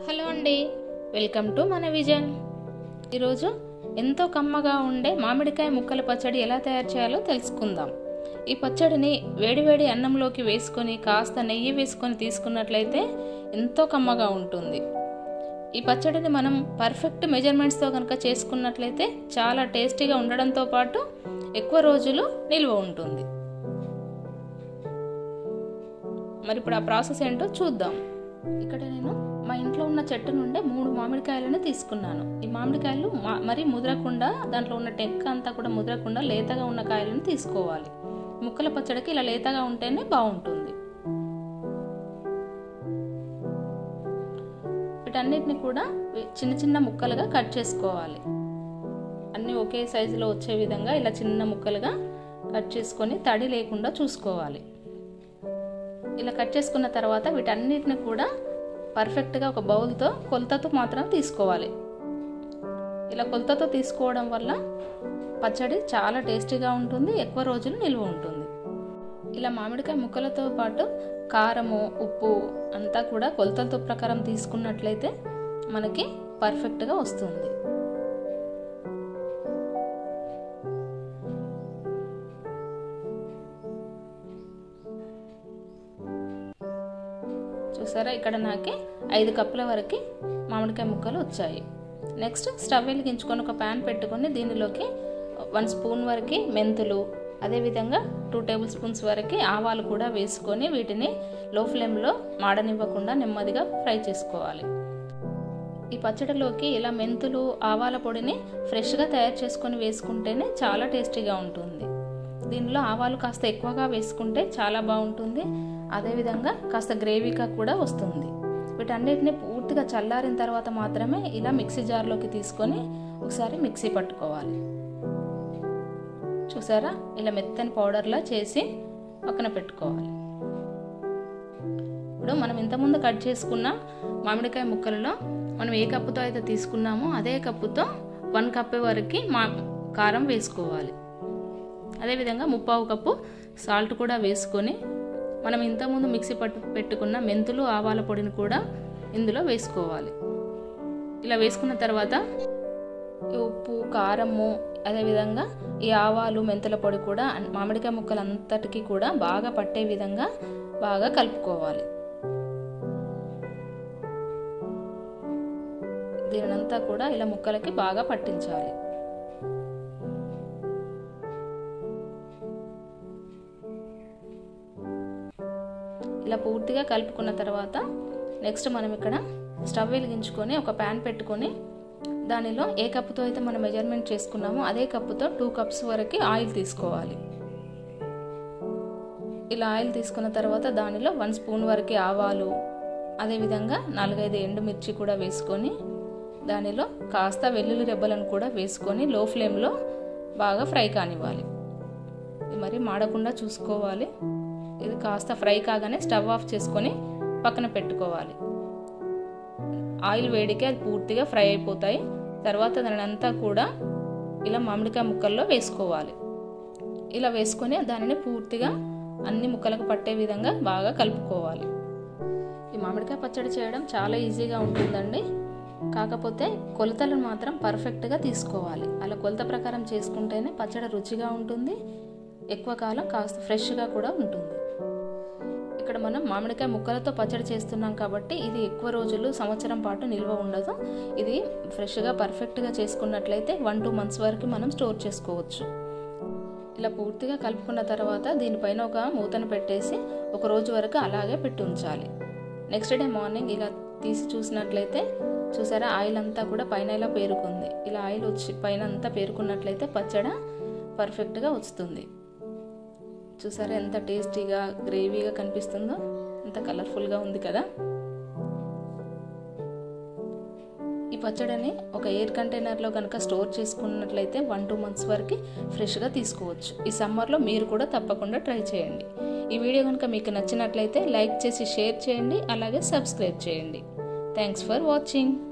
hello అండి welcome to మన vision ఈరోజు ఎంతో కమ్మగా ఉండే మామిడికాయ ముక్కల పచ్చడి ఎలా తయారు చేయాలో తెలుసుకుందాం ఈ పచ్చడిని వేడివేడి అన్నంలోకి వేసుకొని కాస్త నెయ్యి వేసుకొని తీసుకున్నట్లయితే ఎంతో కమ్మగా ఉంటుంది ఈ పచ్చడిని మనం పర్ఫెక్ట్ మెజర్మెంట్స్తో కనుక చేసుకున్నట్లయితే చాలా టేస్టీగా ఉండడంతో పాటు ఎక్కువ రోజులు నిల్వ ఉంటుంది మరి ఇప్పుడు ఆ ప్రాసెస్ ఏంటో చూద్దాం ఇక్కడ నేను మా ఇంట్లో ఉన్న చెట్టు నుండే మూడు మామిడికాయలను తీసుకున్నాను ఈ మామిడికాయలు మరీ ముదరకుండా దాంట్లో ఉన్న టెక్క అంతా కూడా ముదరకుండా లేతగా ఉన్న కాయలను తీసుకోవాలి ముక్కల పచ్చడికి ఇలా లేతగా ఉంటేనే బాగుంటుంది వీటన్నిటిని కూడా చిన్న చిన్న ముక్కలుగా కట్ చేసుకోవాలి అన్నీ ఒకే సైజులో వచ్చే విధంగా ఇలా చిన్న ముక్కలుగా కట్ చేసుకొని తడి లేకుండా చూసుకోవాలి ఇలా కట్ చేసుకున్న తర్వాత వీటన్నిటిని కూడా పర్ఫెక్ట్గా ఒక బౌల్తో కొలతతో మాత్రం తీసుకోవాలి ఇలా కొలతతో తీసుకోవడం వల్ల పచ్చడి చాలా టేస్టీగా ఉంటుంది ఎక్కువ రోజులు నిల్వ ఉంటుంది ఇలా మామిడికాయ ముక్కలతో పాటు కారము ఉప్పు అంతా కూడా కొలతలతో ప్రకారం తీసుకున్నట్లయితే మనకి పర్ఫెక్ట్గా వస్తుంది చూసారా ఇక్కడ నాకే ఐదు కప్పుల వరకు మామిడికాయ ముక్కలు వచ్చాయి నెక్స్ట్ స్టవ్ వెలిగించుకొని ఒక ప్యాన్ పెట్టుకొని దీనిలోకి వన్ స్పూన్ వరకు మెంతులు అదేవిధంగా టూ టేబుల్ స్పూన్స్ వరకు ఆవాలు కూడా వేసుకొని వీటిని లో ఫ్లేమ్లో మాడనివ్వకుండా నెమ్మదిగా ఫ్రై చేసుకోవాలి ఈ పచ్చడిలోకి ఇలా మెంతులు ఆవాల పొడిని ఫ్రెష్గా తయారు చేసుకొని వేసుకుంటేనే చాలా టేస్టీగా ఉంటుంది దీనిలో ఆవాలు కాస్త ఎక్కువగా వేసుకుంటే చాలా బాగుంటుంది అదేవిధంగా కాస్త గ్రేవీగా కూడా వస్తుంది వీటన్నిటిని పూర్తిగా చల్లారిన తర్వాత మాత్రమే ఇలా మిక్సీ జార్లోకి తీసుకొని ఒకసారి మిక్సీ పట్టుకోవాలి చూసారా ఇలా మెత్తని పౌడర్లా చేసి పక్కన పెట్టుకోవాలి ఇప్పుడు మనం ఇంతకుముందు కట్ చేసుకున్న మామిడికాయ ముక్కలలో మనం ఏ కప్పుతో అయితే తీసుకున్నామో అదే కప్పుతో వన్ కప్ వరకు మా కారం వేసుకోవాలి అదేవిధంగా ముప్పావు కప్పు సాల్ట్ కూడా వేసుకొని మనం ఇంతకుముందు మిక్సీ పట్టు పెట్టుకున్న మెంతులు ఆవాల పొడిని కూడా ఇందులో వేసుకోవాలి ఇలా వేసుకున్న తర్వాత ఉప్పు కారము అదేవిధంగా ఈ ఆవాలు మెంతుల పొడి కూడా మామిడికాయ ముక్కలంతటికి కూడా బాగా పట్టే విధంగా బాగా కలుపుకోవాలి దీనంతా కూడా ఇలా ముక్కలకి బాగా పట్టించాలి ఇలా పూర్తిగా కలుపుకున్న తర్వాత నెక్స్ట్ మనం ఇక్కడ స్టవ్ వెలిగించుకొని ఒక ప్యాన్ పెట్టుకొని దానిలో ఏ కప్పుతో అయితే మనం మెజర్మెంట్ చేసుకున్నామో అదే కప్పుతో టూ కప్స్ వరకు ఆయిల్ తీసుకోవాలి ఇలా ఆయిల్ తీసుకున్న తర్వాత దానిలో వన్ స్పూన్ వరకు ఆవాలు అదేవిధంగా నాలుగైదు ఎండుమిర్చి కూడా వేసుకొని దానిలో కాస్త వెల్లుల్లి రెబ్బలను కూడా వేసుకొని లో ఫ్లేమ్లో బాగా ఫ్రై కానివ్వాలి మరి మాడకుండా చూసుకోవాలి ఇది కాస్త ఫ్రై కాగానే స్టవ్ ఆఫ్ చేసుకొని పక్కన పెట్టుకోవాలి ఆయిల్ వేడికి అది పూర్తిగా ఫ్రై అయిపోతాయి తర్వాత దాని అంతా కూడా ఇలా మామిడికాయ ముక్కల్లో వేసుకోవాలి ఇలా వేసుకొని దానిని పూర్తిగా అన్ని ముక్కలకు పట్టే విధంగా బాగా కలుపుకోవాలి ఈ మామిడికాయ పచ్చడి చేయడం చాలా ఈజీగా ఉంటుందండి కాకపోతే కొలతలను మాత్రం పర్ఫెక్ట్గా తీసుకోవాలి అలా కొలత ప్రకారం చేసుకుంటేనే పచ్చడి రుచిగా ఉంటుంది ఎక్కువ కాలం కాస్త ఫ్రెష్గా కూడా ఉంటుంది ఇక్కడ మనం మామిడికాయ ముక్కలతో పచ్చడి చేస్తున్నాం కాబట్టి ఇది ఎక్కువ రోజులు సంవత్సరం పాటు నిల్వ ఉండదు ఇది ఫ్రెష్గా పర్ఫెక్ట్గా చేసుకున్నట్లయితే వన్ టూ మంత్స్ వరకు మనం స్టోర్ చేసుకోవచ్చు ఇలా పూర్తిగా కలుపుకున్న తర్వాత దీనిపైన ఒక మూతను పెట్టేసి ఒక రోజు వరకు అలాగే పెట్టి ఉంచాలి నెక్స్ట్ డే మార్నింగ్ ఇలా తీసి చూసినట్లయితే చూసారా ఆయిల్ అంతా కూడా పైన ఇలా పేరుకుంది ఇలా ఆయిల్ వచ్చి పైన అంతా పేరుకున్నట్లయితే పచ్చడ పర్ఫెక్ట్గా వస్తుంది చూసారా ఎంత టేస్టీగా గ్రేవీగా కనిపిస్తుందో ఎంత కలర్ఫుల్గా ఉంది కదా ఈ పచ్చడిని ఒక ఎయిర్ కంటైనర్లో కనుక స్టోర్ చేసుకున్నట్లయితే వన్ టూ మంత్స్ వరకు ఫ్రెష్గా తీసుకోవచ్చు ఈ సమ్మర్లో మీరు కూడా తప్పకుండా ట్రై చేయండి ఈ వీడియో కనుక మీకు నచ్చినట్లయితే లైక్ చేసి షేర్ చేయండి అలాగే సబ్స్క్రైబ్ చేయండి థ్యాంక్స్ ఫర్ వాచింగ్